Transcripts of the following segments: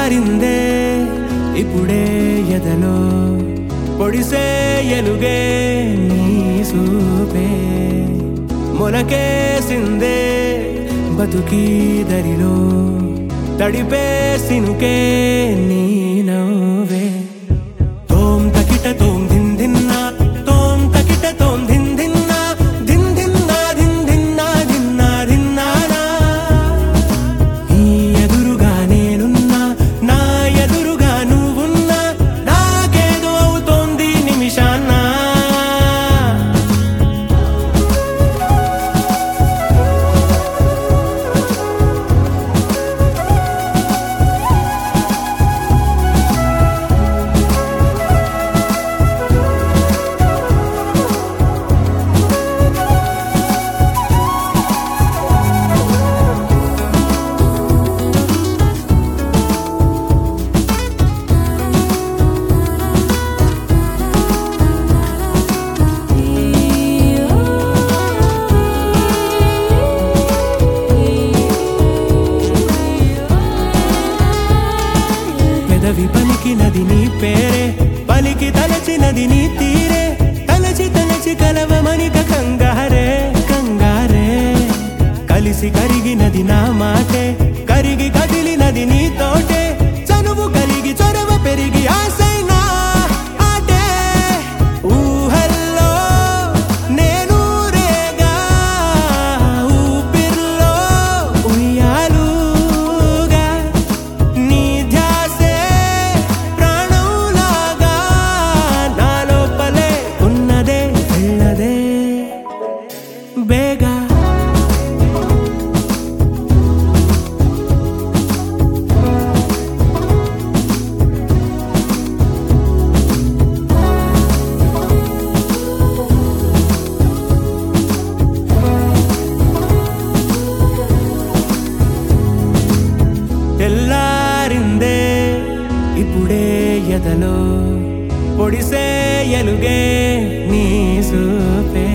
తెల్లారిందే ఇప్పుడే ఎదలో పొడిసే ఎలుగే నీ సూపే మొలకేసిందే బతుకీ దరిలో తడిపే సినుకే నీ నవ్వే తోం తకిట తోం దిన్ దిన్నా తోం తకిట తోం దిన్ దిన్నా దిన్ దిన్నా దిన్ దిన్నా దిన్నా దిన్నానా నీ ఎదురుగా నేనున్నా నా ఎదురుగా నువ్వున్నా నాకేదో అవుతోంది నిమిషాన్నా పెదవి పలికినది నీ పేరే పలికి తలచినది నీ తీరే తలచి తలచి కలవమనిక కంగారే కంగారే కలిసి కరిగినది నా మాటే కరిగి కదిలినది నీ తోటే చనువు కలిగి చొరవ పెరిగి ఆసైనా ఆటే ఊహల్లో నేను రేగా ఊపిర్లో ఉయ్యాలుగా నీ ధ్యాసే ప్రాణంలాగా నా లోపలే ఉన్నదే వెళ్ళదే బేగా తెల్లారిందే ఇప్పుడే ఎదలో పొడిసే ఎలుగే నీ సూపే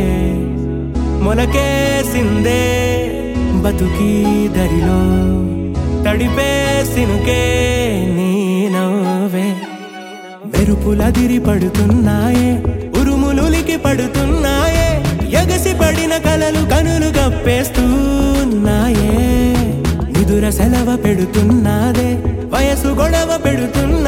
మొలకేసిందే బతుకీ దరిలో తడిపే సినుకే నీ నవ్వే మెరుపులదిరి పడుతున్నాయే ఉరుములులికి పడుతున్నాయే ఎగసి పడిన కలలు కనులు గప్పేస్తున్నాయే నిదుర సెలవ పెడుతున్నాదే వయసు గొడవ పెడుతున్నా